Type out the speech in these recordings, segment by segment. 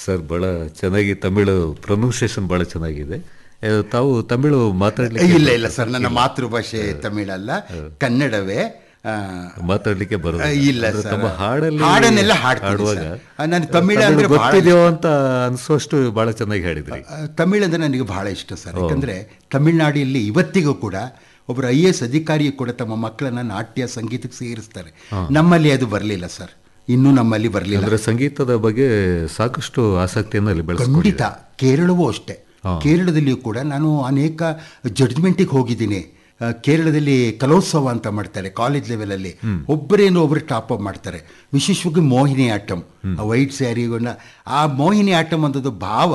Sir ಬಹಳ ಚೆನ್ನಾಗಿ Tamil pronunciation ಬಹಳ ಚೆನ್ನಾಗಿದೆ ಆ, ತಾವು ತಮಿಳು ಮಾತಾಡ್ಲಿಕ್ಕೆ ಇಲ್ಲ ಇಲ್ಲ ಸರ್ ನನ್ನ ಮಾತೃಭಾಷೆ ತಮಿಳಲ್ಲ ಕನ್ನಡವೇ ಆ, ಮಾತಾಡ್ಲಿಕ್ಕೆ ಬರೋದು ಇಲ್ಲ ಅಂದ್ರೆ ಸರ್. ತಮ್ಮ ಹಾಡಲ್ಲಿ ಹಾಡನ್ನೆಲ್ಲ ಹಾಡ್ತೀನಿ ಹಾಡುವಾಗ ಸರ್. ಆ, ನಾನು ತಮಿಳು ಅಂದ್ರೆ ಬಹಳ ಗೊತ್ತಿದೆಯೋ ಅಂತ ಅನ್ಸುವಷ್ಟು ಬಹಳ ಚೆನ್ನಾಗಿ ಹೇಳಿದ್ರಿ ಆ, ತಮಿಳ್ ಅಂದ್ರೆ ನನಗೆ ಬಹಳ ಇಷ್ಟ ಸರ್ ಯಾಕಂದ್ರೆ ತಮಿಳ್ನಾಡಿನಲ್ಲಿ ಇವತ್ತಿಗೂ ಕೂಡ ಒಬ್ಬರು ಐ ಎಸ್ ಅಧಿಕಾರಿ ಕೂಡ ತಮ್ಮ ಮಕ್ಕಳನ್ನ ನಾಟ್ಯ ಸಂಗೀತಕ್ಕೆ ಸೇರಿಸ್ತಾರೆ ನಮ್ಮಲ್ಲಿ ಅದು ಬರಲಿಲ್ಲ ಸರ್ ಇನ್ನೂ ನಮ್ಮಲ್ಲಿ ಬರಲಿಲ್ಲ ಅಂದ್ರೆ ಸಂಗೀತದ ಬಗ್ಗೆ ಸಾಕಷ್ಟು ಆಸಕ್ತಿಯನ್ನು ಅಲ್ಲಿ ಬೆಳೆಸ್ಕೊಂಡು ಖಂಡಿತ ಕೇರಳವೂ ಅಷ್ಟೇ ಕೇರಳದಲ್ಲಿಯೂ ಕೂಡ ನಾನು ಅನೇಕ ಜಡ್ಜ್ಮೆಂಟಿಗೆ ಹೋಗಿದ್ದೀನಿ ಆ, ಕೇರಳದಲ್ಲಿ ಕಲೋತ್ಸವ ಅಂತ ಮಾಡ್ತಾರೆ ಕಾಲೇಜ್ ಲೆವೆಲಲ್ಲಿ ಒಬ್ಬರೇನು ಒಬ್ಬರು ಟಾಪ್ ಅಪ್ ಮಾಡ್ತಾರೆ ವಿಶೇಷವಾಗಿ ಮೋಹಿನಿ ಆಟಮ್ ವೈಟ್ ಸ್ಯಾರಿಗಳನ್ನ ಆ ಮೋಹಿನಿ ಆಟಮ್ ಅನ್ನೋದು ಭಾವ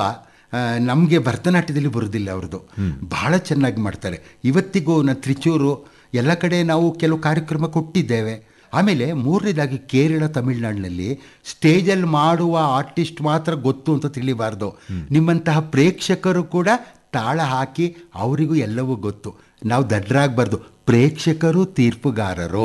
ನಮಗೆ ಭರತನಾಟ್ಯದಲ್ಲಿ ಬರೋದಿಲ್ಲ ಅವ್ರದ್ದು ಬಹಳ ಚೆನ್ನಾಗಿ ಮಾಡ್ತಾರೆ ಇವತ್ತಿಗೂ ನಾನು ತ್ರಿಚೂರು ಎಲ್ಲ ಕಡೆ ನಾವು ಕೆಲವು ಕಾರ್ಯಕ್ರಮ ಕೊಟ್ಟಿದ್ದೇವೆ ಆಮೇಲೆ ಮೂರನೇದಾಗಿ ಕೇರಳ ತಮಿಳುನಾಡಿನಲ್ಲಿ ಸ್ಟೇಜಲ್ಲಿ ಮಾಡುವ ಆರ್ಟಿಸ್ಟ್ ಮಾತ್ರ ಗೊತ್ತು ಅಂತ ತಿಳಿಬಾರ್ದು ನಿಮ್ಮಂತಹ ಪ್ರೇಕ್ಷಕರು ಕೂಡ ತಾಳ ಹಾಕಿ ಅವರಿಗೂ ಎಲ್ಲವೂ ಗೊತ್ತು ನಾವು ದಡ್ಡರಾಗಬಾರ್ದು ಪ್ರೇಕ್ಷಕರು ತೀರ್ಪುಗಾರರು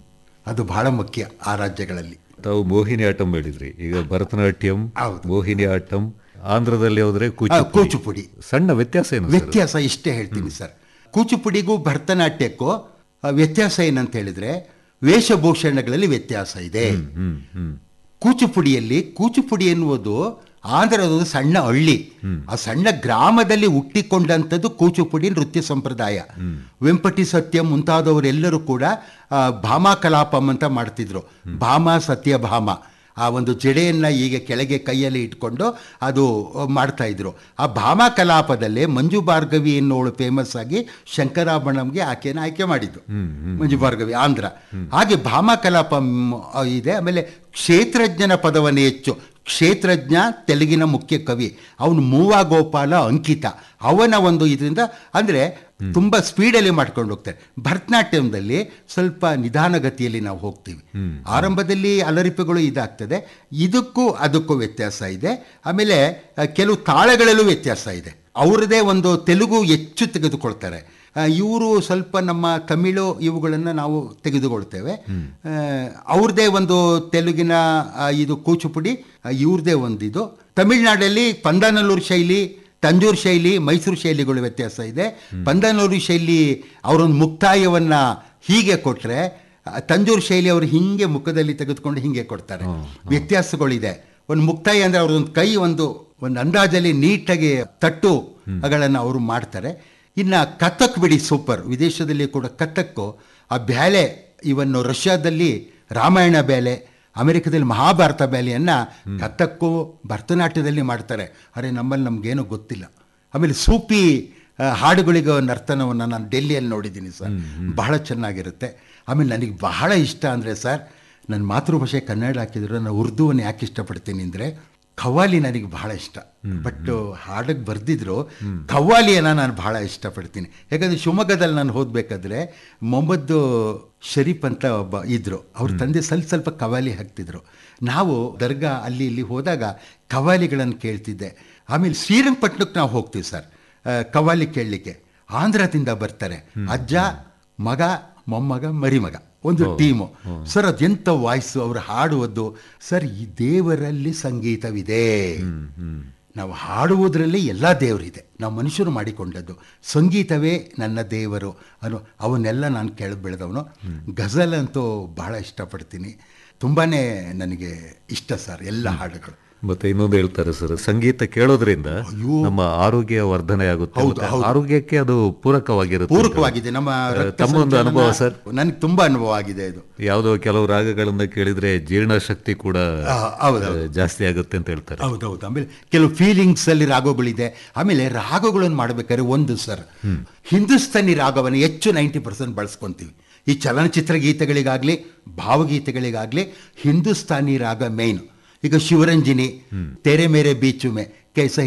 ಅದು ಬಹಳ ಮುಖ್ಯ ಆ ರಾಜ್ಯಗಳಲ್ಲಿ ತಾವು ಮೋಹಿನಿ ಆಟಂ ಹೇಳಿದ್ರಿ ಈಗ ಭರತನಾಟ್ಯಂ ಹೌದು. ಮೋಹಿನಿ ಆಟಂ ಆಂಧ್ರದಲ್ಲಿ ಹೋದ್ರೆ ಆ, ಕೂಚಿಪುಡಿ ಕೂಚುಪುಡಿ ಸಣ್ಣ ವ್ಯತ್ಯಾಸ ಏನು ಸರ್? ವ್ಯತ್ಯಾಸ ಇಷ್ಟೇ ಹೇಳ್ತೀನಿ ಸರ್ ಕೂಚುಪುಡಿಗೂ ಭರತನಾಟ್ಯಕ್ಕೂ ಆ, ವ್ಯತ್ಯಾಸ ಏನಂತ ಹೇಳಿದ್ರೆ ವೇಷಭೂಷಣಗಳಲ್ಲಿ ವ್ಯತ್ಯಾಸ ಇದೆ ಹ್ಮ್ ಹ್ಮ್ ಕೂಚುಪುಡಿಯಲ್ಲಿ ಕೂಚುಪುಡಿ ಎನ್ನುವುದು ಆಂಧ್ರದ ಒಂದು ಸಣ್ಣ ಹಳ್ಳಿ ಆ ಸಣ್ಣ ಗ್ರಾಮದಲ್ಲಿ ಹುಟ್ಟಿಕೊಂಡಂಥದ್ದು ಕೂಚುಪುಡಿ ನೃತ್ಯ ಸಂಪ್ರದಾಯ ವೆಂಪಟಿ ಸತ್ಯ ಮುಂತಾದವರೆಲ್ಲರೂ ಕೂಡ ಆ, ಭಾಮಾ ಕಲಾಪಂ ಅಂತ ಮಾಡ್ತಿದ್ರು ಭಾಮ ಸತ್ಯ ಭಾಮ ಆ ಒಂದು ಜಡೆಯನ್ನ ಈಗ ಕೆಳಗೆ ಕೈಯಲ್ಲಿ ಇಟ್ಕೊಂಡು ಅದು ಮಾಡ್ತಾ ಇದ್ರು ಆ ಭಾಮಾ ಕಲಾಪದಲ್ಲೇ ಮಂಜು ಭಾರ್ಗವಿ ಎನ್ನುವಳು ಫೇಮಸ್ ಆಗಿ ಶಂಕರಾಭರಣಂಗೆ ಆಕೆನ ಆಯ್ಕೆ ಮಾಡಿದ್ದು ಮಂಜು ಭಾರ್ಗವಿ ಆಂಧ್ರ ಹಾಗೆ ಭಾಮಾ ಕಲಾಪ ಇದೆ ಆಮೇಲೆ ಕ್ಷೇತ್ರಜ್ಞನ ಪದವನ್ನೇ ಹೆಚ್ಚು ಕ್ಷೇತ್ರಜ್ಞ ತೆಲುಗಿನ ಮುಖ್ಯ ಕವಿ ಅವನು ಮೂವಾ ಗೋಪಾಲ ಅಂಕಿತ ಅವನ ಒಂದು ಇದರಿಂದ ಅಂದರೆ ತುಂಬ ಸ್ಪೀಡಲ್ಲಿ ಮಾಡ್ಕೊಂಡು ಹೋಗ್ತಾರೆ ಭರತನಾಟ್ಯಂದಲ್ಲಿ ಸ್ವಲ್ಪ ನಿಧಾನಗತಿಯಲ್ಲಿ ನಾವು ಹೋಗ್ತೀವಿ ಆರಂಭದಲ್ಲಿ ಅಲರಿಪೆಗಳು ಇದಾಗ್ತದೆ ಇದಕ್ಕೂ ಅದಕ್ಕೂ ವ್ಯತ್ಯಾಸ ಇದೆ ಆಮೇಲೆ ಆ, ಕೆಲವು ತಾಳಗಳಲ್ಲೂ ವ್ಯತ್ಯಾಸ ಇದೆ ಅವರದೇ ಒಂದು ತೆಲುಗು ಹೆಚ್ಚು ತೆಗೆದುಕೊಳ್ತಾರೆ ಇವರು ಸ್ವಲ್ಪ ನಮ್ಮ ತಮಿಳು ಇವುಗಳನ್ನು ನಾವು ತೆಗೆದುಕೊಳ್ತೇವೆ ಆ, ಅವ್ರದ್ದೇ ಒಂದು ತೆಲುಗಿನ ಆ, ಇದು ಕೂಚುಪುಡಿ ಆ, ಇವ್ರದ್ದೇ ಒಂದು ಇದು ತಮಿಳ್ನಾಡಲ್ಲಿ ಪಂದಾನಲ್ಲೂರು ಶೈಲಿ ತಂಜೂರು ಶೈಲಿ ಮೈಸೂರು ಶೈಲಿಗಳು ವ್ಯತ್ಯಾಸ ಇದೆ ಪಂದಾನಲ್ಲೂರು ಶೈಲಿ ಅವರೊಂದು ಮುಕ್ತಾಯವನ್ನ ಹೀಗೆ ಕೊಟ್ರೆ ಆ, ತಂಜೂರು ಶೈಲಿ ಅವರು ಹಿಂಗೆ ಮುಖದಲ್ಲಿ ತೆಗೆದುಕೊಂಡು ಹಿಂಗೆ ಕೊಡ್ತಾರೆ ವ್ಯತ್ಯಾಸಗಳಿದೆ ಒಂದು ಮುಕ್ತಾಯ ಅಂದ್ರೆ ಅವ್ರದೊಂದು ಕೈ ಒಂದು ಒಂದು ಅಂದಾಜಲ್ಲಿ ನೀಟಾಗಿ ತಟ್ಟುಗಳನ್ನು ಅವರು ಮಾಡ್ತಾರೆ ಇನ್ನು ಕಥಕ್ ಬಿಡಿ ಸೂಪರ್ ವಿದೇಶದಲ್ಲಿ ಕೂಡ ಕಥಕ್ಕು ಆ ಬ್ಯಾಲೆ ಇವನ್ನು ರಷ್ಯಾದಲ್ಲಿ ರಾಮಾಯಣ ಬ್ಯಾಲೆ ಅಮೆರಿಕದಲ್ಲಿ ಮಹಾಭಾರತ ಬ್ಯಾಲೆಯನ್ನು ಕಥಕ್ಕು ಭರತನಾಟ್ಯದಲ್ಲಿ ಮಾಡ್ತಾರೆ ಅರೆ ನಮ್ಮಲ್ಲಿ ನಮಗೇನೂ ಗೊತ್ತಿಲ್ಲ ಆಮೇಲೆ ಸೂಪಿ ಆ, ಹಾಡುಗಳಿಗೆ ನರ್ತನವನ್ನು ನಾನು ಡೆಲ್ಲಿಯಲ್ಲಿ ನೋಡಿದ್ದೀನಿ ಸರ್ ಬಹಳ ಚೆನ್ನಾಗಿರುತ್ತೆ ಆಮೇಲೆ ನನಗೆ ಬಹಳ ಇಷ್ಟ ಅಂದರೆ ಸರ್ ನನ್ನ ಮಾತೃಭಾಷೆ ಕನ್ನಡ ಹಾಕಿದ್ರು ನಾನು ಉರ್ದುವನ್ನು ಯಾಕೆ ಇಷ್ಟಪಡ್ತೀನಿ ಅಂದರೆ ಖವಾಲಿ ನನಗೆ ಬಹಳ ಇಷ್ಟ ಬಟ್ ಹಾಡಕ್ಕೆ ಬರ್ದಿದ್ರು ಖವಾಲಿಯನ್ನ ನಾನು ಬಹಳ ಇಷ್ಟಪಡ್ತೀನಿ ಯಾಕಂದರೆ ಶಿವಮೊಗ್ಗದಲ್ಲಿ ನಾನು ಓದಬೇಕಾದ್ರೆ ಮೊಹಮ್ಮದ್ ಶರೀಫ್ ಅಂತ ಒಬ್ಬ ಇದ್ರು ಅವ್ರ ತಂದೆ ಸ್ವಲ್ಪ ಸ್ವಲ್ಪ ಕವಾಲಿ ಹಾಕ್ತಿದ್ರು ನಾವು ದರ್ಗಾ ಅಲ್ಲಿ ಇಲ್ಲಿ ಹೋದಾಗ ಕವಾಲಿಗಳನ್ನು ಕೇಳ್ತಿದ್ದೆ ಆಮೇಲೆ ಶ್ರೀರಂಗಪಟ್ಟಣಕ್ಕೆ ನಾವು ಹೋಗ್ತೀವಿ ಸರ್ ಆ, ಕವಾಲಿ ಕೇಳಲಿಕ್ಕೆ ಆಂಧ್ರದಿಂದ ಬರ್ತಾರೆ ಅಜ್ಜ ಮಗ ಮೊಮ್ಮಗ ಮರಿಮಗ ಒಂದು ಟೀಮು ಸರ್ ಅದೆಂಥ ವಾಯ್ಸು ಅವರು ಹಾಡುವುದು ಸರ್ ಈ ದೇವರಲ್ಲಿ ಸಂಗೀತವಿದೆ ನಾವು ಹಾಡುವುದರಲ್ಲಿ ಎಲ್ಲ ದೇವರಿದೆ ನಾವು ಮನುಷ್ಯರು ಮಾಡಿಕೊಂಡದ್ದು ಸಂಗೀತವೇ ನನ್ನ ದೇವರು ಅನ್ನೋ ಅವನ್ನೆಲ್ಲ ನಾನು ಕೇಳಿ ಬೆಳೆದವನು ಗಜಲ್ ಅಂತೂ ಬಹಳ ಇಷ್ಟಪಡ್ತೀನಿ ತುಂಬಾ ನನಗೆ ಇಷ್ಟ ಸರ್ ಎಲ್ಲ ಹಾಡುಗಳು ಮತ್ತೆ ಇನ್ನೊಂದು ಹೇಳ್ತಾರೆ ಸರ್ ಸಂಗೀತ ಕೇಳೋದ್ರಿಂದ ನಮ್ಮ ಆರೋಗ್ಯ ವರ್ಧನೆ ಆಗುತ್ತೆ ಹೌದು, ಮತ್ತೆ ಹೌದು. ಆರೋಗ್ಯಕ್ಕೆ ಅದು ಪೂರಕವಾಗಿರುತ್ತೆ ಅಂತ. ಪೂರಕವಾಗಿದೆ ನಮ್ಮ ರಕ್ತ ತಮ್ಮ ಒಂದು ಸಂಚಲನ- ಅನುಭವ ಸರ್ ನನಗೆ ತುಂಬಾ ಅನುಭವ ಆಗಿದೆ ಇದು ಯಾವುದೋ ಕೆಲವು ರಾಗಗಳನ್ನ ಕೇಳಿದ್ರೆ ಜೀರ್ಣಶಕ್ತಿ ಕೂಡ ಆ, ಹೌದು, ಆ, ಜಾಸ್ತಿ ಆಗುತ್ತೆ ಅಂತ ಹೇಳ್ತಾರೆ ಹೌದೌದು ಆಮೇಲೆ ಕೆಲವು ಫೀಲಿಂಗ್ಸ್ ಅಲ್ಲಿ ರಾಗಗಳಿದೆ ಆಮೇಲೆ ರಾಗಗಳನ್ನು ಮಾಡಬೇಕಾದ್ರೆ ಒಂದು ಸರ್ ಹಿಂದೂಸ್ತಾನಿ ರಾಗವನ್ನು ಹೆಚ್ಚು ನೈಂಟಿ ಪರ್ಸೆಂಟ್ ಬಳಸ್ಕೊಂತೀವಿ ಈ ಚಲನಚಿತ್ರ ಗೀತೆಗಳಿಗಾಗಲಿ ಭಾವಗೀತೆಗಳಿಗಾಗಲಿ ಹಿಂದೂಸ್ತಾನಿ ರಾಗ ಮೇಯ್ನ್ ಈಗ ಶಿವರಂಜಿನಿ ತೆರೆ ಮೇರೆ ಬೀಚು ಮೇ ಕೈಸ